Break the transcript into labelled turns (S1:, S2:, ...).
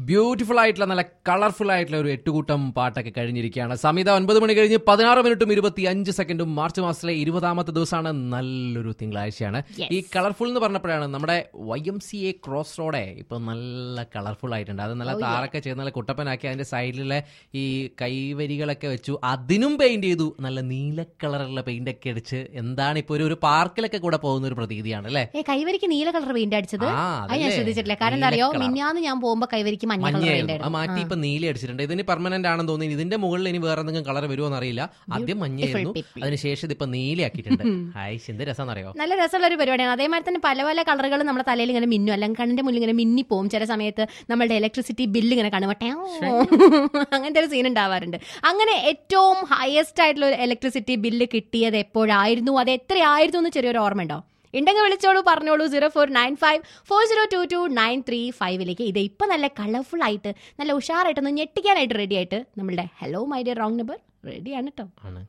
S1: Beautiful ആയിട്ടുള്ള നല്ല colourful ആയിട്ടുള്ള ഒരു എട്ടുകൂട്ടം പാട്ടൊക്കെ കഴിഞ്ഞിരിക്കുകയാണ് സമീത ഒൻപത് മണി കഴിഞ്ഞ് പതിനാറ് മിനിറ്റും ഇരുപത്തി അഞ്ച് സെക്കൻഡും മാർച്ച് മാസത്തിലെ ഇരുപതാമത്തെ ദിവസമാണ് നല്ലൊരു തിങ്കളാഴ്ചയാണ്
S2: Yes.
S1: ഈ കളർഫുൾ എന്ന് പറഞ്ഞപ്പോഴാണ് നമ്മുടെ Y M C A cross റോഡേ ഇപ്പൊ നല്ല കളർഫുൾ ആയിട്ടുണ്ട് അത് നല്ല താറൊക്കെ ചെയ്ത് നല്ല കുട്ടപ്പനാക്കി അതിന്റെ സൈഡിലെ ഈ കൈവരികളൊക്കെ വെച്ചു അതിനും പെയിന്റ് ചെയ്തു നല്ല നീല കളറുള്ള പെയിന്റ് ഒക്കെ അടിച്ച് എന്താണ് ഇപ്പൊ ഒരു ഒരു പാർക്കിലൊക്കെ കൂടെ പോകുന്ന ഒരു പ്രതീതിയാണ് അല്ലേ
S2: ഏ കൈവരിക്ക് നീല കളർ പെയിന്റ് അടിച്ചത്
S1: ആ,
S2: അത് ഞാൻ
S1: അതല്ലേ?
S2: ശ്രദ്ധിച്ചിട്ടില്ല കാരണം എന്താ
S1: നീല
S2: അറിയോ
S1: colour.
S2: മിന്നാന്ന് ഞാൻ പോകുമ്പോ കൈവരിക്ക് മഞ്ഞ കളർ
S1: മഞ്ഞയായിരുന്നു
S2: പെയിന്റ്
S1: ആ മാറ്റി ഇപ്പൊ നീല അടിച്ചിട്ടുണ്ട് ഇതിന് പെർമനന്റ് ആണെന്ന് തോന്നി ഇതിന്റെ മുകളിൽ ഇനി വേറെ എന്തെങ്കിലും കളർ വരുമോ എന്നറിയില്ല ആദ്യം മഞ്ഞയായിരുന്നു
S2: people.
S1: അതിനുശേഷം ഇതിപ്പോ നീലയാക്കിയിട്ടുണ്ട് ഹായ് എന്ത് രസമെന്നറിയോ
S2: നല്ല രസമുള്ള ഒരു പരിപാടിയാണ് അതേമാതിരി തന്നെ പല പല കളറുകൾ നമ്മുടെ തലയിൽ ഇങ്ങനെ മിന്നും അല്ലെങ്കിൽ കണ്ണിന്റെ മുന്നിൽ ഇങ്ങനെ മിന്നി പോവും ചില സമയത്ത് നമ്മളുടെ ഇലക്ട്രിസിറ്റി ബില്ല് ഇങ്ങനെ കാണുമ്പോൾ ട്യാ അങ്ങനത്തെ ഒരു സീൻ ഉണ്ടാവാറുണ്ട് അങ്ങനെ ഏറ്റവും ഹയസ്റ്റ് ആയിട്ടുള്ള ഒരു ഇലക്ട്രിസിറ്റി ബില്ല് കിട്ടിയത് എപ്പോഴായിരുന്നു അത് എത്രയായിരുന്നു എന്ന് ചെറിയൊരു ഓർമ്മ ഉണ്ടോ ഉണ്ടെങ്കിൽ വിളിച്ചോളൂ പറഞ്ഞോളൂ zero four nine five four zero two two nine three ഫൈവിലേക്ക് ഇത് ഇപ്പം നല്ല കളർഫുൾ ആയിട്ട് നല്ല ഉഷാറായിട്ടൊന്ന് ഞെട്ടിക്കാനായിട്ട് റെഡി ആയിട്ട് നമ്മളുടെ hello my dear wrong number റെഡിയാണ് കേട്ടോ
S1: ആണ്